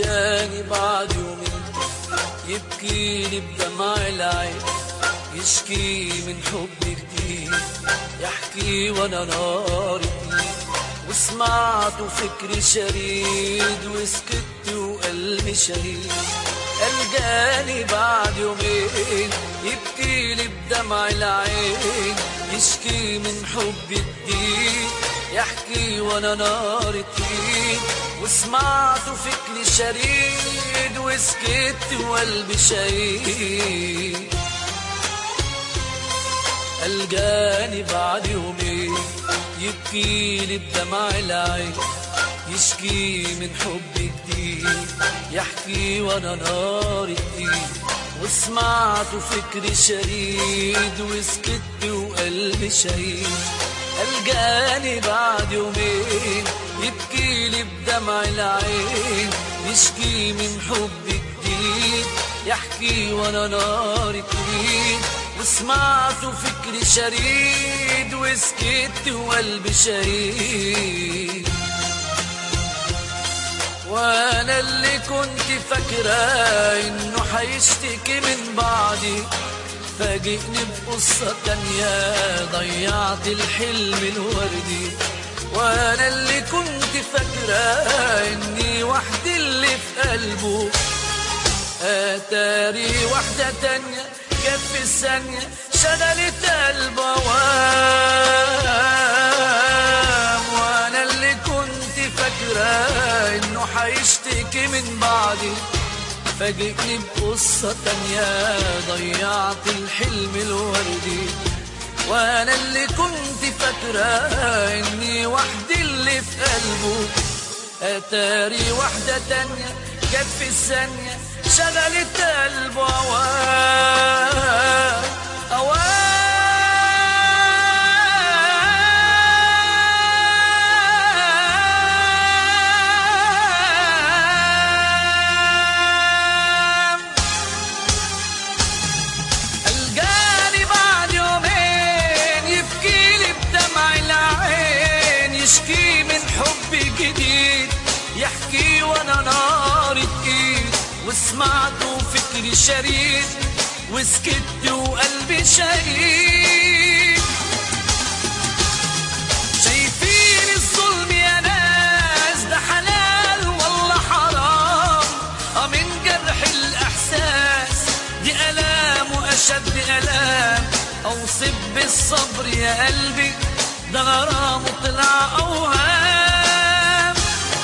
الجاني بعد يومين يبكي لي بدمع العين يشكي من حب جديد يحكي وانا نار وسمعت فكري شريد وسكت وقلبي شهيد الجاني بعد يومين يبكي لي بدمع العين يشكي من حب جديد يحكي وانا نار تقيل وسمعت فكري شريد وسكت وقلبي شهيد الجاني بعد يومين يبكي لي بدمع العين يشكي من حب جديد يحكي وانا نار ايد وسمعت فكري شريد وسكت وقلبي شهيد الجاني بعد يومين يبكي لي بدمع العين يشكي من حب جديد يحكي وانا نار ايد وسمعت فكري شريد وسكت وقلبي شهيد وانا اللي كنت فاكرة انه حيشتكي من بعدي فاجئني بقصة تانية ضيعت الحلم الوردي وانا اللي كنت فاكرة اني وحدي اللي في قلبه اتاري واحدة تانية جت في الثانية شغلت قلبه وام وانا اللي كنت فاكرة انه حيشتكي من بعدي فاجئني بقصة تانية ضيعت الحلم الوردي وانا اللي كنت فاكرة اني وحدي اللي في قلبه اتاري واحدة تانية جت في الثانية شغلت قلبه أوام أوام الجاني بعد يومين يبكي لي بدمع العين يشكي من حب جديد يحكي وانا نار ايد وسمعت فكري شريد وسكت وقلبي شهيد شايفين الظلم يا ناس ده حلال والله حرام اه من جرح الاحساس دي الام واشد الام اوصف بالصبر يا قلبي ده غرام طلع اوهام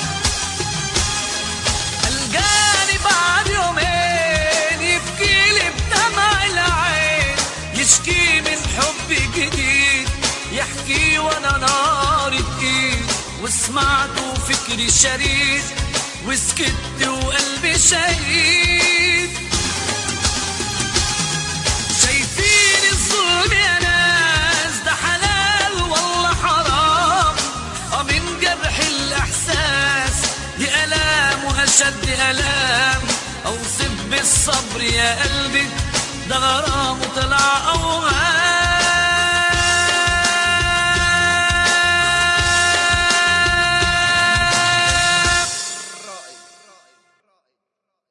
الجاني بعد يومين يبكي لي بدمع العين يشكي من حب جديد يحكي وانا نار ايد وسمعت فكري شريد وسكت وقلبي شهيد شايفين الظلم يا ناس ده حلال والله حرام اه من جرح الاحساس دي الام واشد الام اوصف بالصبر يا قلبي ده غرام طلع